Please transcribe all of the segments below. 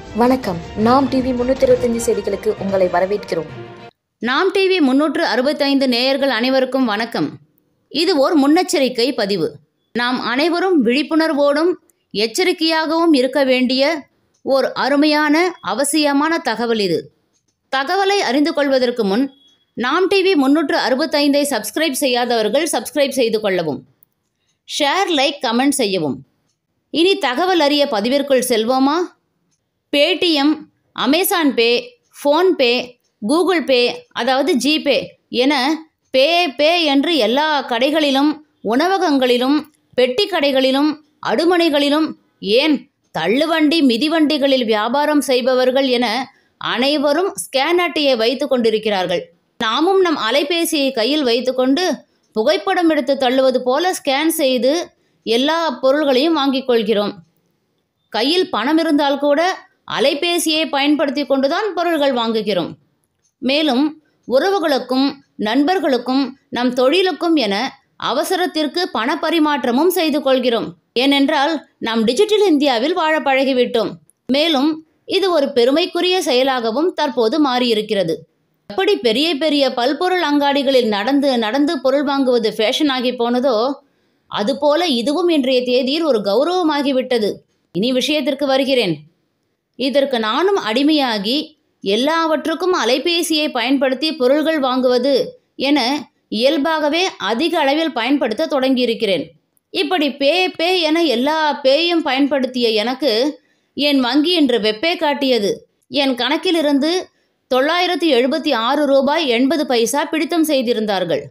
வணக்கம் நாம் டிவி முன்னூத்தி இருபத்தஞ்சு செய்திகளுக்கு உங்களை வரவேற்கிறோம் நாம் டிவி முன்னூற்று அறுபத்தைந்து நேயர்கள் அனைவருக்கும் வணக்கம் இது ஓர் முன்னெச்சரிக்கை பதிவு நாம் அனைவரும் விழிப்புணர்வோடும் எச்சரிக்கையாகவும் இருக்க வேண்டிய ஓர் அருமையான அவசியமான தகவல் இது தகவலை அறிந்து கொள்வதற்கு முன் நாம் டிவி முன்னூற்று அறுபத்தைந்தை சப்ஸ்கிரைப் செய்யாதவர்கள் சப்ஸ்கிரைப் செய்து கொள்ளவும் ஷேர் லைக் கமெண்ட் செய்யவும் இனி தகவல் அறிய பதிவிற்குள் செல்வோமா Paytm Amazon pay PhonePe Google pay அதாவது ஜிபே என பே பே என்று எல்லா கடைகளிலும் உணவகங்களிலும் பெட்டி கடைகளிலும் அடுமனைகளிலும் ஏன் தள்ளுவண்டி மிதிவண்டிகளில் வியாபாரம் செய்பவர்கள் என அனைவரும் ஸ்கேன் அட்டையை வைத்து கொண்டிருக்கிறார்கள் நாமும் நம் அலைபேசியை கையில் வைத்துக்கொண்டு புகைப்படம் எடுத்து தள்ளுவது போல ஸ்கேன் செய்து எல்லா பொருள்களையும் வாங்கிக் கொள்கிறோம் கையில் பணம் இருந்தால் கூட அலைபேசியை பயன்படுத்தி கொண்டுதான் பொருள்கள் வாங்குகிறோம் மேலும் உறவுகளுக்கும் நண்பர்களுக்கும் நம் தொழிலுக்கும் என அவசரத்திற்கு பண பரிமாற்றமும் செய்து கொள்கிறோம் ஏனென்றால் நாம் டிஜிட்டல் இந்தியாவில் வாழ பழகிவிட்டோம் மேலும் இது ஒரு பெருமைக்குரிய செயலாகவும் தற்போது மாறியிருக்கிறது எப்படி பெரிய பெரிய பல்பொருள் அங்காடிகளில் நடந்து நடந்து பொருள் வாங்குவது ஃபேஷன் ஆகி போனதோ அதுபோல இதுவும் இன்றைய தேதியில் ஒரு கௌரவமாகிவிட்டது இனி விஷயத்திற்கு வருகிறேன் இதற்கு நானும் அடிமையாகி எல்லாவற்றுக்கும் அலைபேசியை பயன்படுத்தி பொருள்கள் வாங்குவது என இயல்பாகவே அதிக அளவில் பயன்படுத்த தொடங்கியிருக்கிறேன் இப்படி பே பே என எல்லா பேயும் பயன்படுத்திய எனக்கு என் வங்கி இன்று வெப்பே காட்டியது என் கணக்கிலிருந்து தொள்ளாயிரத்தி எழுபத்தி ஆறு ரூபாய் எண்பது பைசா பிடித்தம் செய்திருந்தார்கள்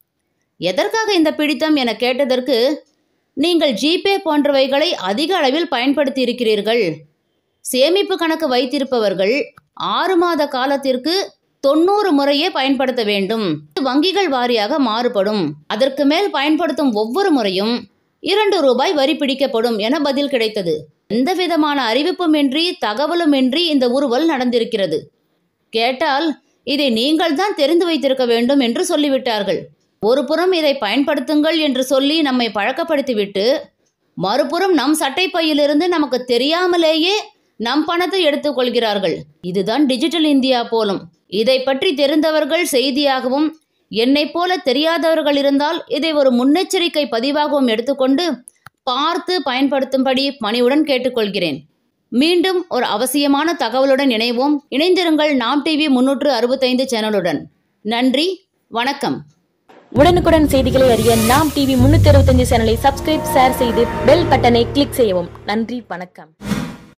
எதற்காக இந்த பிடித்தம் என கேட்டதற்கு நீங்கள் ஜிபே போன்றவைகளை அதிக அளவில் பயன்படுத்தி இருக்கிறீர்கள் சேமிப்பு கணக்கு வைத்திருப்பவர்கள் ஆறு மாத காலத்திற்கு தொண்ணூறு முறையே பயன்படுத்த வேண்டும் வங்கிகள் வாரியாக மாறுபடும் அதற்கு மேல் பயன்படுத்தும் ஒவ்வொரு முறையும் இரண்டு ரூபாய் வரி பிடிக்கப்படும் என பதில் கிடைத்தது எந்த விதமான அறிவிப்புமின்றி தகவலுமின்றி இந்த உருவல் நடந்திருக்கிறது கேட்டால் இதை நீங்கள் தான் தெரிந்து வைத்திருக்க வேண்டும் என்று சொல்லிவிட்டார்கள் ஒரு புறம் இதை பயன்படுத்துங்கள் என்று சொல்லி நம்மை பழக்கப்படுத்திவிட்டு மறுபுறம் நம் சட்டை பையிலிருந்து நமக்கு தெரியாமலேயே நம் பணத்தை எடுத்துக்கொள்கிறார்கள் இதுதான் டிஜிட்டல் இந்தியா போலும் இதை பற்றி தெரிந்தவர்கள் செய்தியாகவும் என்னைப் போல தெரியாதவர்கள் இருந்தால் இதை ஒரு முன்னெச்சரிக்கை பதிவாகவும் எடுத்துக்கொண்டு பார்த்து பயன்படுத்தும்படி பணிவுடன் கேட்டுக்கொள்கிறேன் மீண்டும் ஒரு அவசியமான தகவலுடன் இணைவோம் இணைந்திருங்கள் நாம் டிவி முன்னூற்று அறுபத்தைந்து சேனலுடன் நன்றி வணக்கம் உடனுக்குடன் செய்திகளை அறிய நாம் டிவி முன்னூத்தி இருபத்தஞ்சு சேனலை சப்ஸ்கிரைப் ஷேர் செய்து பெல் பட்டனை கிளிக் செய்யவும் நன்றி வணக்கம்